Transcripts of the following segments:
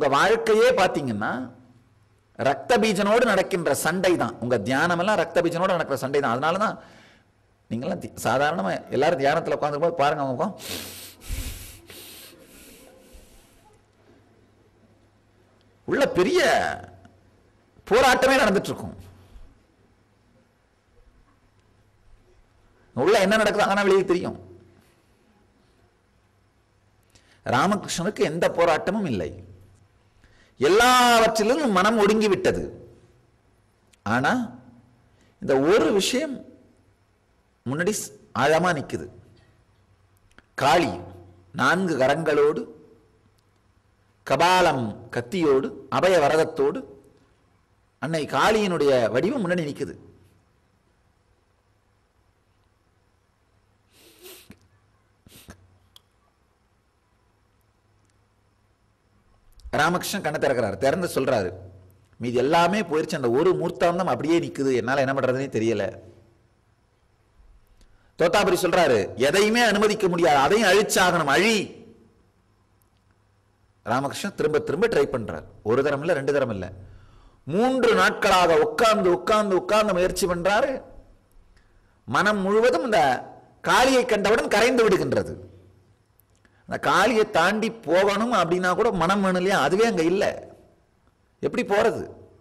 உங்க வாழ்க்கையே பார்த்தீங்கன்னா ரத்த பீஜனோடு நடக்கின்ற சண்டை தான் உங்க தியானம் எல்லாம் ரத்த பீஜனோடு நடக்கிற சண்டை தான் அதனால தான் நீங்களாம் தி- சாதாரணமா எல்லாரும் தியானத்தில் உட்காந்துருக்கும் போது பாருங்க அவங்க உட்காந்து உள்ள பெரிய போராட்டமே நடந்துட்டு இருக்கும் உள்ள என்ன நடக்குது அங்கே வெளியே தெரியும் ராமகிருஷ்ணனுக்கு எந்த போராட்டமும் இல்லை எல்லாவற்றிலும் மனம் ஒடுங்கி விட்டது ஆனா இந்த ஒரு விஷயம் முன்னாடி ஸ்- ஆழமா நிக்குது காளி நான்கு கரங்களோடு கபாலம் கத்தியோடு அபய வரதத்தோடு அன்னை காளியினுடைய வடிவம் முன்னாடி நிக்குது ராமகிருஷ்ணன் கண்ணை திறக்கிறாரு திறந்து சொல்றாரு மீதி எல்லாமே போயிருச்சு அந்த ஒரு மூர்த்தாந்தம் அப்படியே நிக்குது என்னால என்ன பண்றதுனே தெரியல தோத்தாபுரி சொல்றாரு எதையுமே அனுமதிக்க முடியாது அதையும் அழிச்சாகணும் அழி ராமகிருஷ்ணன் திரும்ப திரும்ப ட்ரை பண்றார் ஒரு தரம் இல்ல ரெண்டு தரம் இல்ல மூன்று நாட்களாக உட்கார்ந்து உட்கார்ந்து உட்கார்ந்து முயற்சி பண்றாரு மனம் முழுவதும் இந்த காளியை கண்டவுடன் கரைந்து விடுகின்றது அந்த காளியை தாண்டி போகணும் அப்படின்னா கூட மனம் வேணும் இல்லையா அதுவே அங்க இல்லை எப்படி போறது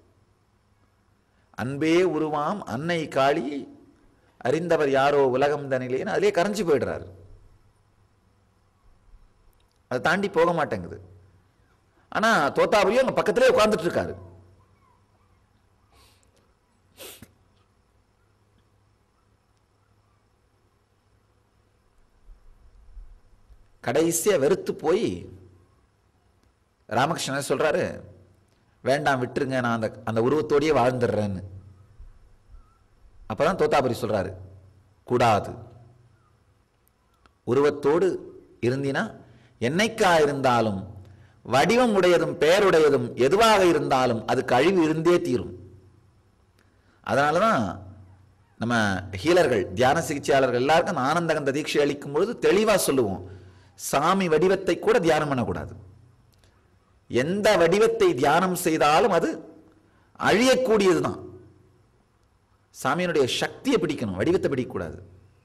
அன்பே உருவாம் அன்னை காளி அறிந்தவர் யாரோ உலகம் தனிலேன்னு அதிலே கரைஞ்சு போயிடுறாரு அதை தாண்டி போக மாட்டேங்குது ஆனா தோத்தாபுரியும் அங்க பக்கத்திலே உட்கார்ந்துட்டு இருக்காரு கடைசியா வெறுத்து போய் ராமகிருஷ்ணன் சொல்றாரு வேண்டாம் விட்டுருங்க நான் அந்த அந்த உருவத்தோடயே வாழ்ந்துடுறேன்னு அப்பதான் தோத்தாபுரி சொல்றாரு கூடாது உருவத்தோடு இருந்தினா என்னைக்கா இருந்தாலும் வடிவம் உடையதும் பெயருடையதும் எதுவாக இருந்தாலும் அதுக்கு அழிவு இருந்தே தீரும் அதனால தான் நம்ம ஹீலர்கள் தியான சிகிச்சையாளர்கள் எல்லாருக்கும் அந்த ஆனந்தகந்த தீட்சை அளிக்கும் பொழுது தெளிவாக சொல்லுவோம் சாமி வடிவத்தை கூட தியானம் பண்ணக்கூடாது எந்த வடிவத்தை தியானம் செய்தாலும் அது அழியக்கூடியது தான் சாமியினுடைய சக்தியை பிடிக்கணும் வடிவத்தை பிடிக்கக்கூடாது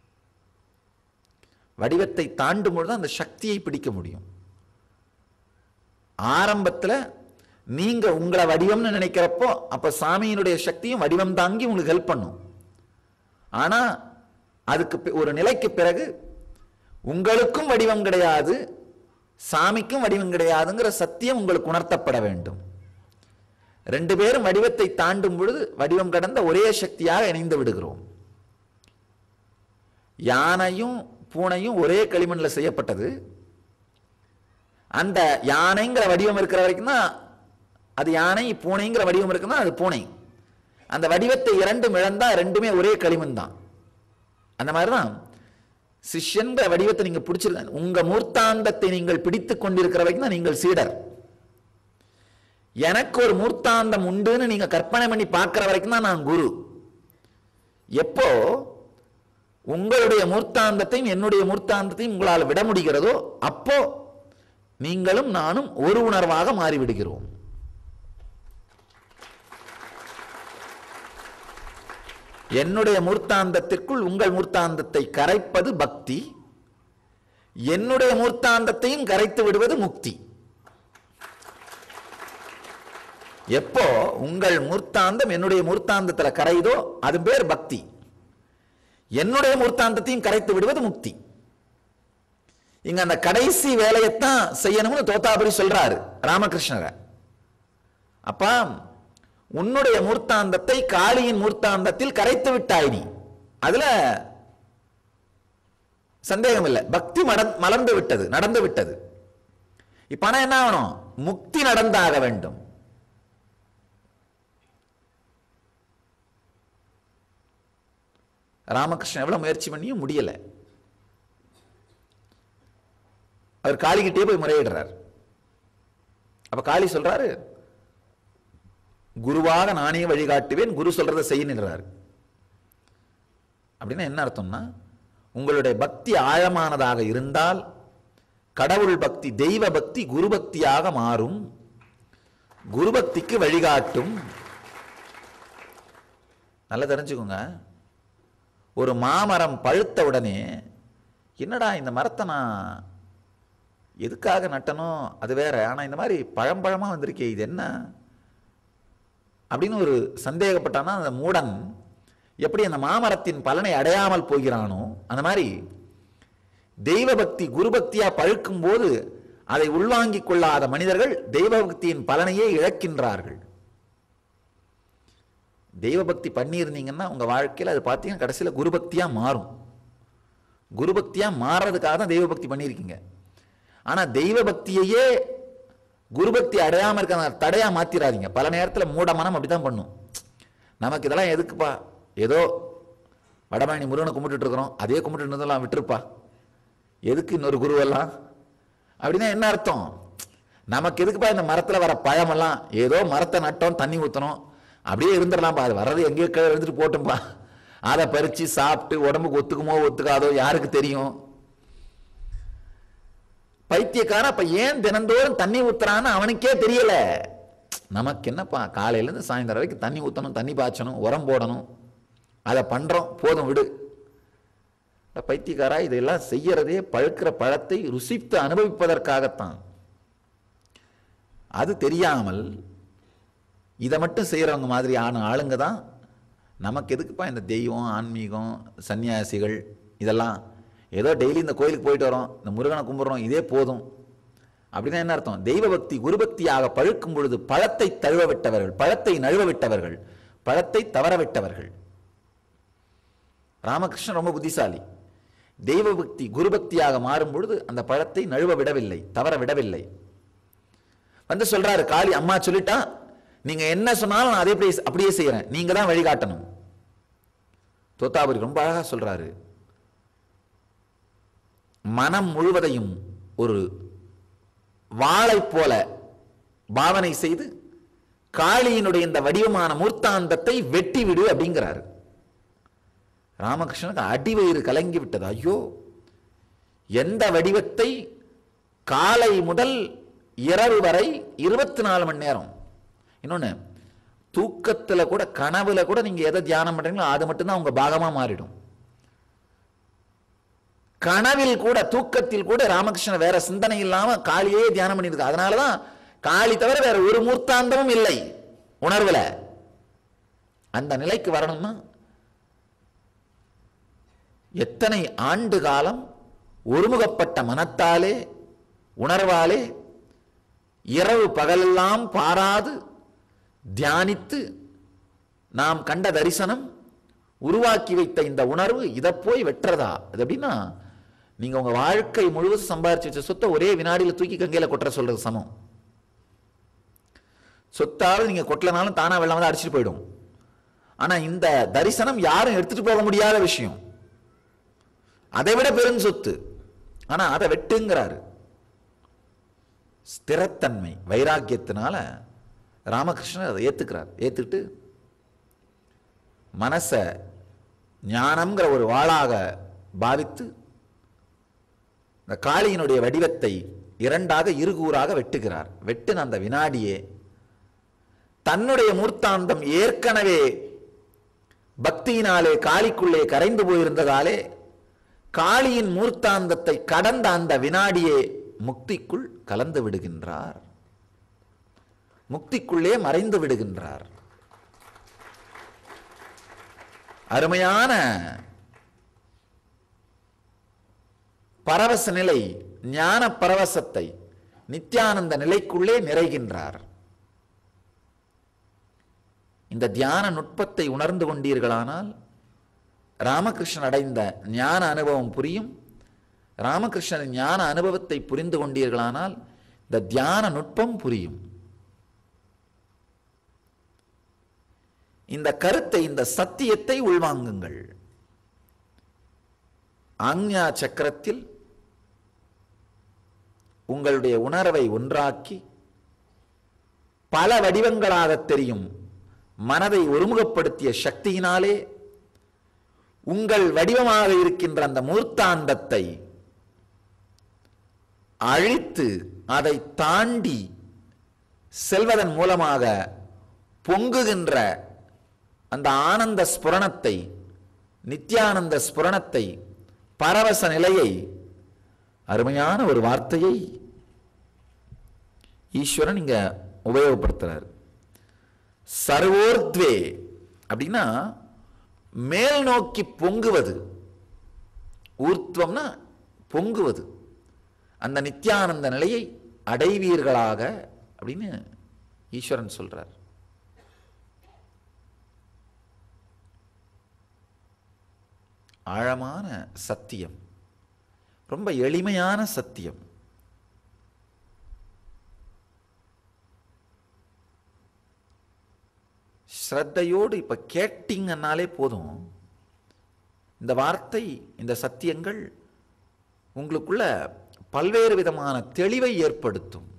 வடிவத்தை தாண்டும் பொழுது அந்த சக்தியை பிடிக்க முடியும் ஆரம்பத்துல நீங்க உங்களை வடிவம்னு நினைக்கிறப்போ அப்ப சாமியினுடைய சக்தியும் வடிவம் தாங்கி உங்களுக்கு ஹெல்ப் பண்ணும் ஆனா அதுக்கு பி- ஒரு நிலைக்கு பிறகு உங்களுக்கும் வடிவம் கிடையாது சாமிக்கும் வடிவம் கிடையாதுங்கிற சத்தியம் உங்களுக்கு உணர்த்தப்பட வேண்டும் ரெண்டு பேரும் வடிவத்தை தாண்டும் பொழுது வடிவம் கடந்த ஒரே சக்தியாக இணைந்து விடுகிறோம் யானையும் பூனையும் ஒரே களிமண்ணில் செய்யப்பட்டது அந்த யானைங்கிற வடிவம் இருக்கிற வரைக்கும் தான் அது யானை பூனைங்கிற வடிவம் இருக்குன்னா அது பூனை அந்த வடிவத்தை இரண்டும் இழந்தா ரெண்டுமே ஒரே களிமண் தான் அந்த மாதிரி தான் சிஷ்யன்ற வடிவத்தை நீங்க பிடிச்சிருக்க உங்க மூர்த்தாந்தத்தை நீங்கள் பிடித்துக் கொண்டிருக்கிற வரைக்கும் தான் நீங்கள் சீடர் எனக்கு ஒரு மூர்த்தாந்தம் உண்டுன்னு நீங்க கற்பனை பண்ணி பார்க்கிற வரைக்கும் தான் நான் குரு எப்போ உங்களுடைய மூர்த்தாந்தத்தையும் என்னுடைய மூர்த்தாந்தத்தையும் உங்களால் விட முடிகிறதோ அப்போ நீங்களும் நானும் ஒரு உணர்வாக மாறிவிடுகிறோம் என்னுடைய மூர்த்தாந்தத்திற்குள் உங்கள் மூர்த்தாந்தத்தை கரைப்பது பக்தி என்னுடைய மூர்த்தாந்தத்தையும் கரைத்து விடுவது முக்தி எப்போ உங்கள் மூர்த்தாந்தம் என்னுடைய மூர்த்தாந்தத்துல கரையுதோ அது பேர் பக்தி என்னுடைய மூர்த்தாந்தத்தையும் கரைத்து விடுவது முக்தி இங்க அந்த கடைசி வேலையைத்தான் செய்யணும்னு தோத்தாபுரி சொல்றாரு ராமகிருஷ்ணரை அப்பா உன்னுடைய மூர்த்தாந்தத்தை காளியின் மூர்த்தாந்தத்தில் கரைத்து விட்டாய் நீ அதுல சந்தேகம் இல்லை பக்தி மட- மலர்ந்து விட்டது நடந்து விட்டது இப்ப ஆனா என்ன ஆகணும் முக்தி நடந்தாக வேண்டும் ராமகிருஷ்ணன் எவ்வளவு முயற்சி பண்ணியும் முடியல அவர் காளிகிட்டே போய் முறையிடுறார் அப்ப காளி சொல்றாரு குருவாக நானே வழிகாட்டுவேன் குரு சொல்றதை செய்யின்றார் அப்படின்னா என்ன அர்த்தம்னா உங்களுடைய பக்தி ஆழமானதாக இருந்தால் கடவுள் பக்தி தெய்வ பக்தி குரு பக்தியாக மாறும் குருபக்திக்கு வழிகாட்டும் நல்லா தெரிஞ்சுக்கோங்க ஒரு மாமரம் பழுத்த உடனே என்னடா இந்த மரத்தை நான் எதுக்காக நட்டணும் அது வேற ஆனால் இந்த மாதிரி பழம்பழமாக வந்திருக்கே இது என்ன அப்படின்னு ஒரு சந்தேகப்பட்டானா அந்த மூடன் எப்படி அந்த மாமரத்தின் பலனை அடையாமல் போகிறானோ அந்த மாதிரி தெய்வ பக்தி குரு பக்தியா பழுக்கும் போது அதை உள்வாங்கிக் கொள்ளாத மனிதர்கள் தெய்வ பக்தியின் பலனையே இழக்கின்றார்கள் தெய்வ பக்தி பண்ணியிருந்தீங்கன்னா உங்க வாழ்க்கையில் அது பார்த்தீங்கன்னா கடைசியில் குரு பக்தியா மாறும் குரு பக்தியா மாறுறதுக்காக தான் தெய்வ பக்தி பண்ணியிருக்கீங்க ஆனா தெய்வ பக்தியையே குரு பக்தி அடையாம இருக்க தடையா மாத்திராதீங்க பல நேரத்தில் மூட மனம் அப்படிதான் பண்ணும் நமக்கு இதெல்லாம் எதுக்குப்பா ஏதோ வடபழனி முருகனை கும்பிட்டுட்டு இருக்கிறோம் அதே கும்பிட்டு இருந்ததெல்லாம் விட்டுருப்பா எதுக்கு இன்னொரு குருவெல்லாம் அப்படின்னா என்ன அர்த்தம் நமக்கு எதுக்குப்பா இந்த மரத்தில் வர பழமெல்லாம் ஏதோ மரத்தை நட்டோம் தண்ணி ஊற்றணும் அப்படியே இருந்துடலாம்ப்பா அது வர்றது எங்கேயோ கீழே இருந்துட்டு போட்டும்பா அதை பறித்து சாப்பிட்டு உடம்புக்கு ஒத்துக்குமோ ஒத்துக்காதோ யாருக்கு தெரியும் பைத்தியக்காரன் அப்ப ஏன் தினந்தோறும் தண்ணி ஊத்துறான்னு அவனுக்கே தெரியல நமக்கு என்னப்பா காலையிலேருந்து சாயந்தரம் வரைக்கும் தண்ணி ஊற்றணும் தண்ணி பாய்ச்சணும் உரம் போடணும் அதை பண்றோம் போதும் விடு அட பைத்தியக்காரா இதெல்லாம் செய்யறதே பழுக்கிற பழத்தை ருசித்து அனுபவிப்பதற்காகத்தான் அது தெரியாமல் இதை மட்டும் செய்கிறவங்க மாதிரி ஆன ஆளுங்க தான் நமக்கு எதுக்குப்பா இந்த தெய்வம் ஆன்மீகம் சன்னியாசிகள் இதெல்லாம் ஏதோ டெய்லி இந்த கோயிலுக்கு போயிட்டு வரோம் இந்த முருகனை கும்பிட்றோம் இதே போதும் அப்படின்னா என்ன அர்த்தம் தெய்வ பக்தி குரு பக்தியாக பழுக்கும் பொழுது பழத்தை தழுவ விட்டவர்கள் பழத்தை நழுவ விட்டவர்கள் பழத்தை தவற விட்டவர்கள் ராமகிருஷ்ணன் ரொம்ப புத்திசாலி தெய்வ பக்தி குரு பக்தியாக மாறும் பொழுது அந்த பழத்தை நழுவ விடவில்லை தவற விடவில்லை வந்து சொல்றாரு காளி அம்மா சொல்லிட்டா நீங்க என்ன சொன்னாலும் நான் அதே அப்படியே அப்படியே செய்யறேன் நீங்க தான் வழிகாட்டணும் தோத்தாபுரி ரொம்ப அழகா சொல்றாரு மனம் முழுவதையும் ஒரு வாளை போல பாவனை செய்து காளியினுடைய இந்த வடிவமான மூர்த்தாந்தத்தை வெட்டி விடு அப்படிங்கிறாரு ராமகிருஷ்ணனுக்கு அடிவயிறு கலங்கி விட்டது ஐயோ எந்த வடிவத்தை காலை முதல் இரவு வரை இருபத்தி நாலு மணி நேரம் இன்னொன்று தூக்கத்தில் கூட கனவுல கூட நீங்க எதை தியானம் பண்றீங்களோ அது மட்டும்தான் உங்க பாகமா மாறிடும் கனவில் கூட தூக்கத்தில் கூட ராமகிருஷ்ணன் வேற சிந்தனை இல்லாம காளியே தியானம் பண்ணியிருக்கு அதனாலதான் காளி தவிர வேற ஒரு மூர்த்தாந்தமும் இல்லை உணர்வுல அந்த நிலைக்கு வரணும்னா எத்தனை ஆண்டு காலம் ஒருமுகப்பட்ட மனத்தாலே உணர்வாலே இரவு பகலெல்லாம் பாராது தியானித்து நாம் கண்ட தரிசனம் உருவாக்கி வைத்த இந்த உணர்வு இதை போய் வெட்டுறதா அது எப்படின்னா நீங்க உங்க வாழ்க்கை முழுவதும் சம்பாரிச்சு வச்ச சொத்தை ஒரே வினாடியில தூக்கி கங்கையில கொட்டுற சொல்றது சமம் சொத்தாவது நீங்க கொட்டலனாலும் தானா வெள்ளம் வந்து அடிச்சுட்டு போயிடும் ஆனா இந்த தரிசனம் யாரும் எடுத்துட்டு போக முடியாத விஷயம் அதை விட பெரும் சொத்து ஆனா அதை வெட்டுங்கிறாரு ஸ்திரத்தன்மை வைராக்கியத்தினால ராமகிருஷ்ணர் அதை ஏத்துக்கிறார் ஏத்துக்கிட்டு மனசை ஞானம்ங்கிற ஒரு வாளாக பாவித்து இந்த காளியினுடைய வடிவத்தை இரண்டாக இருகூறாக வெட்டுகிறார் வெட்டின அந்த வினாடியே தன்னுடைய மூர்த்தாந்தம் ஏற்கனவே பக்தியினாலே காளிக்குள்ளே கரைந்து போயிருந்ததாலே காளியின் மூர்த்தாந்தத்தை கடந்த அந்த வினாடியே முக்திக்குள் கலந்து விடுகின்றார் முக்திக்குள்ளே மறைந்து விடுகின்றார் அருமையான பரவச நிலை ஞான பரவசத்தை நித்யானந்த நிலைக்குள்ளே நிறைகின்றார் இந்த தியான நுட்பத்தை உணர்ந்து கொண்டீர்களானால் ராமகிருஷ்ணன் அடைந்த ஞான அனுபவம் புரியும் ராமகிருஷ்ணன் ஞான அனுபவத்தை புரிந்து கொண்டீர்களானால் இந்த தியான நுட்பம் புரியும் இந்த கருத்தை இந்த சத்தியத்தை உள்வாங்குங்கள் ஆக்ஞா சக்கரத்தில் உங்களுடைய உணர்வை ஒன்றாக்கி பல வடிவங்களாக தெரியும் மனதை ஒருமுகப்படுத்திய சக்தியினாலே உங்கள் வடிவமாக இருக்கின்ற அந்த மூர்த்தாந்தத்தை அழித்து அதை தாண்டி செல்வதன் மூலமாக பொங்குகின்ற அந்த ஆனந்த ஸ்புரணத்தை நித்யானந்த ஸ்புரணத்தை பரவச நிலையை அருமையான ஒரு வார்த்தையை ஈஸ்வரன் இங்க உபயோகப்படுத்துறார் சர்வோர்த்வே அப்படின்னா மேல் நோக்கி பொங்குவது ஊர்த்வம்னா பொங்குவது அந்த நித்யானந்த நிலையை அடைவீர்களாக அப்படின்னு ஈஸ்வரன் சொல்றார் ஆழமான சத்தியம் ரொம்ப எளிமையான சத்தியம் ஸ்ரத்தையோடு இப்ப கேட்டீங்கன்னாலே போதும் இந்த வார்த்தை இந்த சத்தியங்கள் உங்களுக்குள்ள பல்வேறு விதமான தெளிவை ஏற்படுத்தும்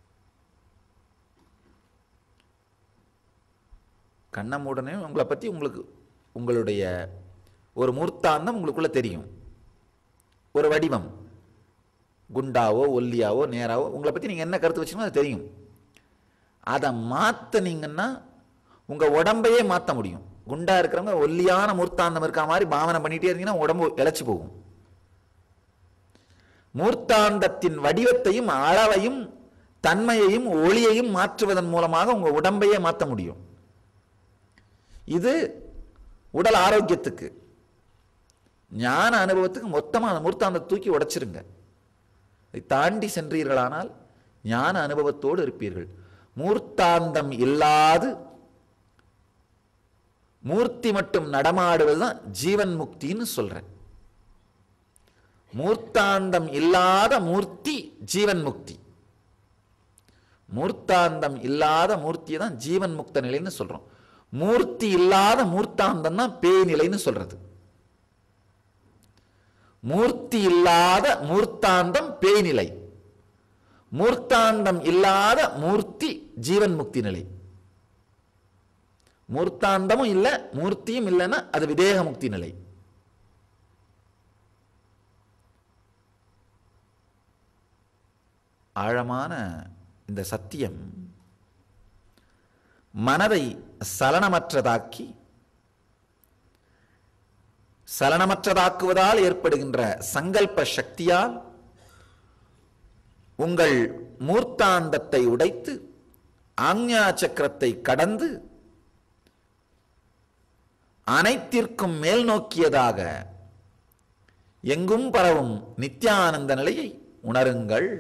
கண்ண மூடனே உங்களை பற்றி உங்களுக்கு உங்களுடைய ஒரு மூர்த்தாந்தம் உங்களுக்குள்ள தெரியும் ஒரு வடிவம் குண்டாவோ ஒல்லியாவோ நேராவோ உங்களை பற்றி நீங்கள் என்ன கருத்து வச்சுக்கணும் அது தெரியும் அதை மாற்றினீங்கன்னா உங்கள் உடம்பையே மாற்ற முடியும் குண்டா இருக்கிறவங்க ஒல்லியான மூர்த்தாந்தம் இருக்க மாதிரி பாவனை பண்ணிட்டே இருந்தீங்கன்னா உடம்பு இழைச்சி போகும் மூர்த்தாந்தத்தின் வடிவத்தையும் அளவையும் தன்மையையும் ஒளியையும் மாற்றுவதன் மூலமாக உங்க உடம்பையே மாற்ற முடியும் இது உடல் ஆரோக்கியத்துக்கு ஞான அனுபவத்துக்கு மொத்தமாக அந்த மூர்த்தாந்த தூக்கி உடைச்சிருங்க இதை தாண்டி சென்றீர்களானால் ஞான அனுபவத்தோடு இருப்பீர்கள் மூர்த்தாந்தம் இல்லாது மூர்த்தி மட்டும் நடமாடுவது தான் ஜீவன் முக்தின்னு சொல்றேன் மூர்த்தாந்தம் இல்லாத மூர்த்தி ஜீவன் முக்தி மூர்த்தாந்தம் இல்லாத மூர்த்தியை தான் ஜீவன் முக்த நிலைன்னு சொல்றோம் மூர்த்தி இல்லாத மூர்த்தாந்தம் தான் பேய் நிலைன்னு சொல்றது மூர்த்தி இல்லாத மூர்த்தாந்தம் பேய் நிலை மூர்த்தாந்தம் இல்லாத மூர்த்தி ஜீவன் முக்தி நிலை மூர்த்தாந்தமும் இல்லை மூர்த்தியும் இல்லைன்னா அது விதேக முக்தி நிலை ஆழமான இந்த சத்தியம் மனதை சலனமற்றதாக்கி சலனமற்றதாக்குவதால் ஏற்படுகின்ற சங்கல்ப சக்தியால் உங்கள் மூர்த்தாந்தத்தை உடைத்து ஆக்ஞா சக்கரத்தை கடந்து அனைத்திற்கும் மேல் நோக்கியதாக எங்கும் பரவும் நித்யானந்த நிலையை உணருங்கள்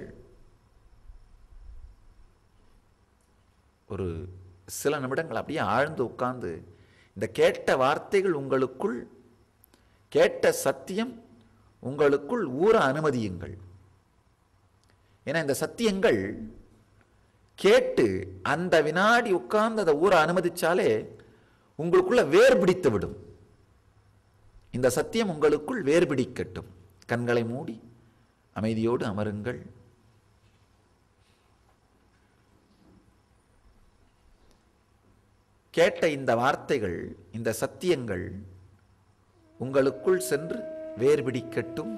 ஒரு சில நிமிடங்கள் அப்படியே ஆழ்ந்து உட்கார்ந்து இந்த கேட்ட வார்த்தைகள் உங்களுக்குள் கேட்ட சத்தியம் உங்களுக்குள் ஊற அனுமதியுங்கள் ஏன்னா இந்த சத்தியங்கள் கேட்டு அந்த வினாடி உட்கார்ந்து அதை ஊற அனுமதிச்சாலே உங்களுக்குள்ள வேர் பிடித்து விடும் இந்த சத்தியம் உங்களுக்குள் வேர் பிடிக்கட்டும் கண்களை மூடி அமைதியோடு அமருங்கள் கேட்ட இந்த வார்த்தைகள் இந்த சத்தியங்கள் உங்களுக்குள் சென்று வேர் பிடிக்கட்டும்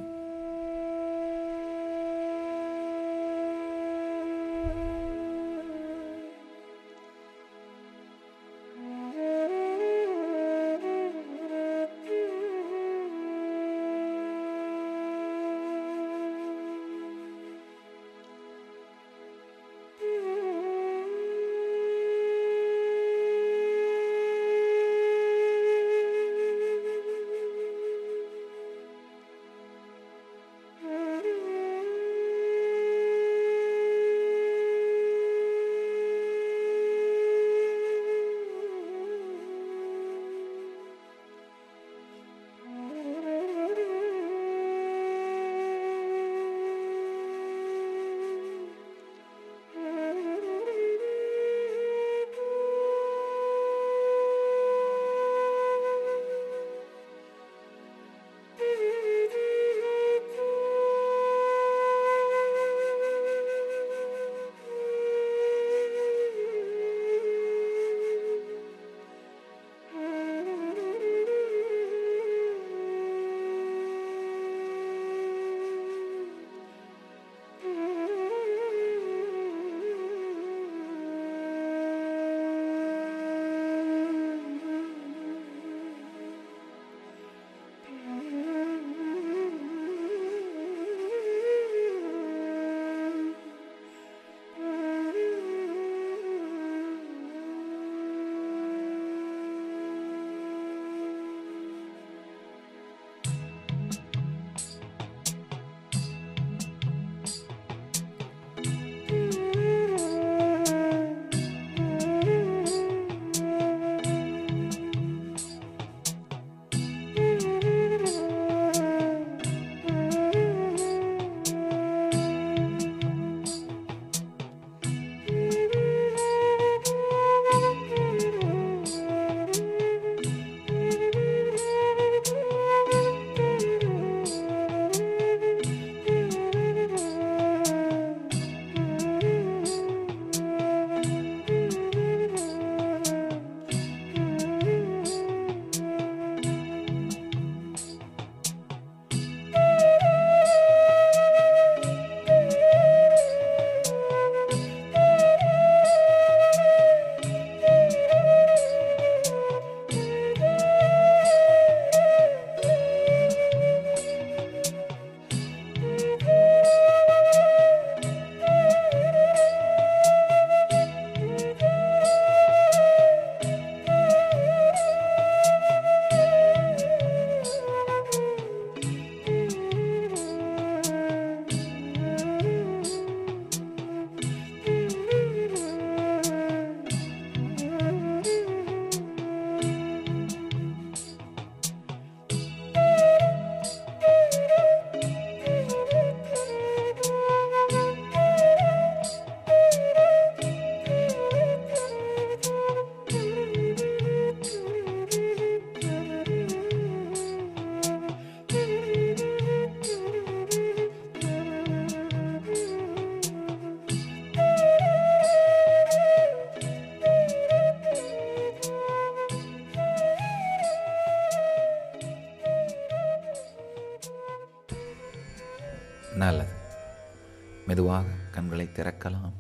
நல்லது மெதுவாக கண்களை திறக்கலாம்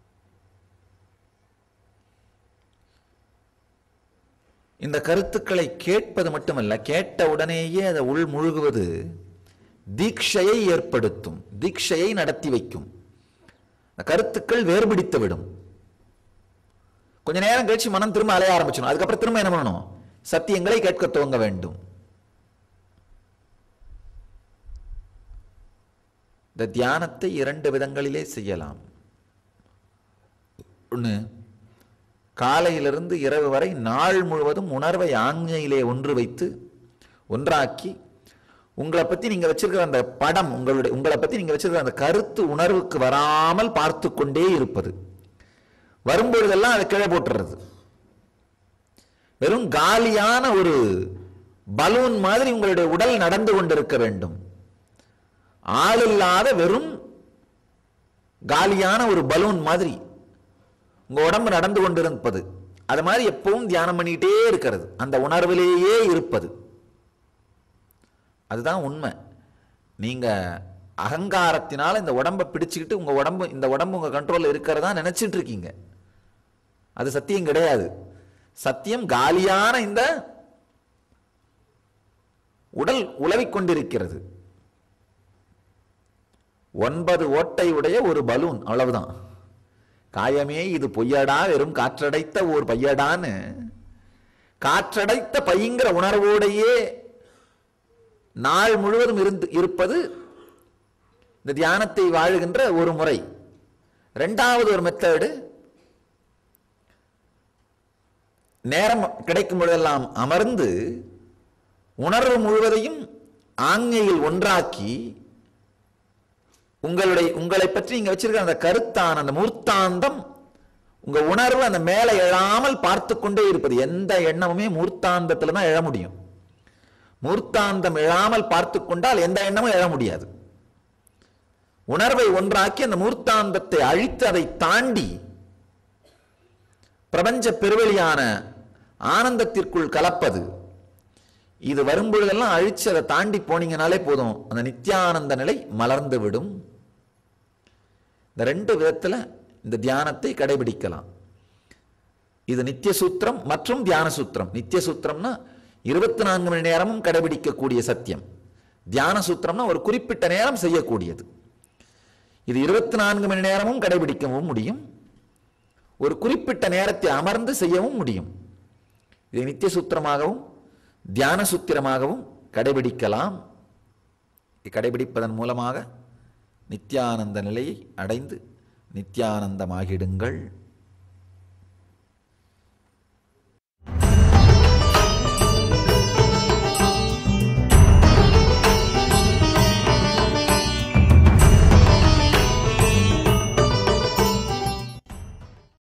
இந்த கருத்துக்களை கேட்பது மட்டுமல்ல கேட்ட உடனேயே அதை உள் முழுகுவது தீட்சையை ஏற்படுத்தும் தீட்சையை நடத்தி வைக்கும் இந்த கருத்துக்கள் வேறுபிடித்து விடும் கொஞ்ச நேரம் கழிச்சு மனம் திரும்ப அலைய ஆரம்பிச்சிடும் அதுக்கப்புறம் திரும்ப என்ன பண்ணணும் சத்தியங்களை கேட்க துவங்க வேண்டும் இந்த தியானத்தை இரண்டு விதங்களிலே செய்யலாம் ஒன்று காலையிலிருந்து இரவு வரை நாள் முழுவதும் உணர்வை ஆஞ்ஞையிலே ஒன்று வைத்து ஒன்றாக்கி உங்களை பற்றி நீங்கள் வச்சிருக்கிற அந்த படம் உங்களுடைய உங்களை பற்றி நீங்கள் வச்சிருக்கிற அந்த கருத்து உணர்வுக்கு வராமல் பார்த்து கொண்டே இருப்பது வரும்பொழுதெல்லாம் அதை கீழே போட்டுறது வெறும் காலியான ஒரு பலூன் மாதிரி உங்களுடைய உடல் நடந்து கொண்டிருக்க வேண்டும் ஆள் இல்லாத வெறும் காலியான ஒரு பலூன் மாதிரி உங்க உடம்பு நடந்து கொண்டிருப்பது அது மாதிரி எப்பவும் தியானம் பண்ணிக்கிட்டே இருக்கிறது அந்த உணர்விலேயே இருப்பது அதுதான் உண்மை நீங்க அகங்காரத்தினால இந்த உடம்பை பிடிச்சுக்கிட்டு உங்க உடம்பு இந்த உடம்பு உங்க கண்ட்ரோல்ல இருக்கிறதா நினைச்சிட்டு இருக்கீங்க அது சத்தியம் கிடையாது சத்தியம் காலியான இந்த உடல் உலவிக் கொண்டிருக்கிறது ஒன்பது ஓட்டை உடைய ஒரு பலூன் அவ்வளவுதான் காயமே இது பொய்யடா வெறும் காற்றடைத்த ஒரு பையடான்னு காற்றடைத்த பைங்கிற உணர்வோடையே நாள் முழுவதும் இருந்து இருப்பது இந்த தியானத்தை வாழுகின்ற ஒரு முறை ரெண்டாவது ஒரு மெத்தடு நேரம் கிடைக்கும் பொழுதெல்லாம் அமர்ந்து உணர்வு முழுவதையும் ஆங்கையில் ஒன்றாக்கி உங்களுடைய உங்களை பற்றி நீங்க வச்சிருக்கிற அந்த கருத்தான அந்த மூர்த்தாந்தம் உங்க உணர்வு அந்த மேலே எழாமல் பார்த்து கொண்டே இருப்பது எந்த எண்ணமுமே மூர்த்தாந்தத்துல தான் எழ முடியும் மூர்த்தாந்தம் எழாமல் பார்த்து கொண்டால் எந்த எண்ணமும் எழ முடியாது உணர்வை ஒன்றாக்கி அந்த மூர்த்தாந்தத்தை அழித்து அதை தாண்டி பிரபஞ்ச பெருவெளியான ஆனந்தத்திற்குள் கலப்பது இது வரும்பொழுதெல்லாம் அழிச்சு அதை தாண்டி போனீங்கனாலே போதும் அந்த நித்யானந்த நிலை மலர்ந்து விடும் இந்த ரெண்டு விதத்துல இந்த தியானத்தை கடைபிடிக்கலாம் இது நித்திய சூத்திரம் மற்றும் தியான சூத்திரம் நித்திய சூத்திரம்னா இருபத்தி நான்கு மணி நேரமும் கடைபிடிக்கக்கூடிய சத்தியம் தியான சூத்திரம்னா ஒரு குறிப்பிட்ட நேரம் செய்யக்கூடியது இது இருபத்தி நான்கு மணி நேரமும் கடைபிடிக்கவும் முடியும் ஒரு குறிப்பிட்ட நேரத்தை அமர்ந்து செய்யவும் முடியும் இதை நித்திய சூத்திரமாகவும் தியான சூத்திரமாகவும் கடைபிடிக்கலாம் இதை கடைபிடிப்பதன் மூலமாக நித்யானந்த நிலையை அடைந்து நித்யானந்தமாகிடுங்கள்